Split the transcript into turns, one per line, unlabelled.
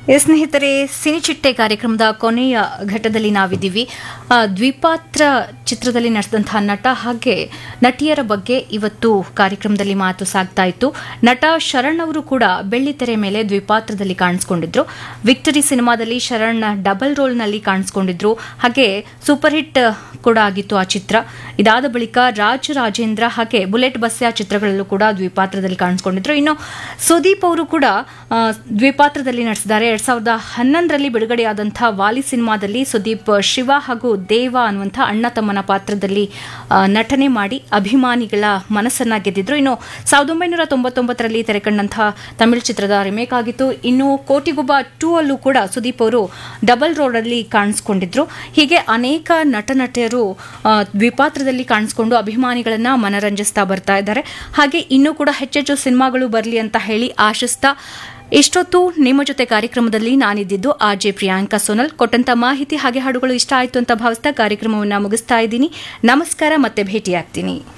S ಸ್ನೇಹಿತರೆ ಸಿನಿಚಿಟ್ಟೆ ಕಾರ್ಯಕ್ರಮದ ಕೊನೆಯ ಘಟ್ಟದಲ್ಲಿ ನಾವಿದ್ದೀವಿ ಆ, ದ್ವಿಪಾತ್ರ ಚಿತ್ರದಲ್ಲಿ ನಡೆಸಿದಂತಹ ನಟ ಹಾಗೆ ನಟಿಯರ ಬಗ್ಗೆ ಇವತ್ತು ಕಾರ್ಯಕ್ರಮದಲ್ಲಿ ಮಾತು ಸಾಗ್ತಾ ಇತ್ತು ನಟ ಶರಣ್ ಅವರು ಕೂಡ ಬೆಳ್ಳಿತೆರೆ ಮೇಲೆ ದ್ವಿಪಾತ್ರದಲ್ಲಿ ಕಾಣಿಸ್ಕೊಂಡಿದ್ರು ವಿಕ್ಟರಿ ಸಿನಿಮಾದಲ್ಲಿ ಶರಣ್ ಡಬಲ್ ರೋಲ್ನಲ್ಲಿ ಕಾಣಿಸ್ಕೊಂಡಿದ್ರು ಹಾಗೆ ಸೂಪರ್ ಹಿಟ್ ಕೂಡ ಆಗಿತ್ತು ಆ ಚಿತ್ರ ಇದಾದ ಬಳಿಕ ರಾಜ ರಾಜೇಂದ್ರ ಹಾಗೆ ಬುಲೆಟ್ ಬಸ್ಯ ಚಿತ್ರಗಳಲ್ಲೂ ಕೂಡ ದ್ವಿಪಾತ್ರದಲ್ಲಿ ಕಾಣಿಸ್ಕೊಂಡಿದ್ರು ಇನ್ನು ಸುದೀಪ್ ಅವರು ಕೂಡ ಆ, ದ್ವಿಪಾತ್ರದಲ್ಲಿ ನಡೆಸಿದ್ದಾರೆ ಎರಡ್ ಸಾವಿರದ ಹನ್ನೊಂದರಲ್ಲಿ ಬಿಡುಗಡೆಯಾದಂತಹ ವಾಲಿ ಸಿನಿಮಾದಲ್ಲಿ ಸುದೀಪ್ ಶಿವ ಹಾಗೂ ದೇವ ಅನ್ನುವಂಥ ಅಣ್ಣ ತಮ್ಮನ ಪಾತ್ರದಲ್ಲಿ ಆ, ನಟನೆ ಮಾಡಿ ಅಭಿಮಾನಿಗಳ ಮನಸ್ಸನ್ನ ಗೆದ್ದಿದ್ರು ಇನ್ನು ಸಾವಿರದ ಒಂಬೈನೂರ ತೊಂಬತ್ತೊಂಬತ್ತರಲ್ಲಿ ತೆರೆಕಂಡಂತಹ ತಮಿಳು ಚಿತ್ರದ ರಿಮೇಕ್ ಆಗಿತ್ತು ಇನ್ನು ಕೋಟಿಗೊಬ್ಬ ಟೂ ಅಲ್ಲೂ ಕೂಡ ಸುದೀಪ್ ಅವರು ಡಬಲ್ ರೋಡಲ್ಲಿ ಕಾಣಿಸ್ಕೊಂಡಿದ್ರು ಹೀಗೆ ಅನೇಕ ನಟ ನಟಿಯರು ಆ, ದ್ವಿಪಾತ್ರದಲ್ಲಿ ಕಾಣಿಸ್ಕೊಂಡು ಅಭಿಮಾನಿಗಳನ್ನ ಮನರಂಜಿಸ್ತಾ ಬರ್ತಾ ಇದ್ದಾರೆ ಹಾಗೆ ಇನ್ನೂ ಕೂಡ ಹೆಚ್ಚೆಚ್ಚು ಸಿನಿಮಾಗಳು ಬರಲಿ ಅಂತ ಹೇಳಿ ಆಶಿಸ್ತಾ ಇಷ್ಟೊತ್ತು ನಿಮ್ಮ ಜೊತೆ ಕಾರ್ಯಕ್ರಮದಲ್ಲಿ ನಾನಿದ್ದಿದ್ದು ಆರ್ ಜೆ ಪ್ರಿಯಾಂಕಾ ಸೋನಲ್ ಕೊಟ್ಟಂತ ಮಾಹಿತಿ ಹಾಗೆ ಹಾಡುಗಳು ಇಷ್ಟ ಆಯ್ತು ಅಂತ ಭಾವಿಸ್ತಾ ಕಾರ್ಯಕ್ರಮವನ್ನು ಮುಗಿಸ್ತಾ ಇದ್ದೀನಿ ನಮಸ್ಕಾರ ಮತ್ತೆ ಭೇಟಿಯಾಗ್ತೀನಿ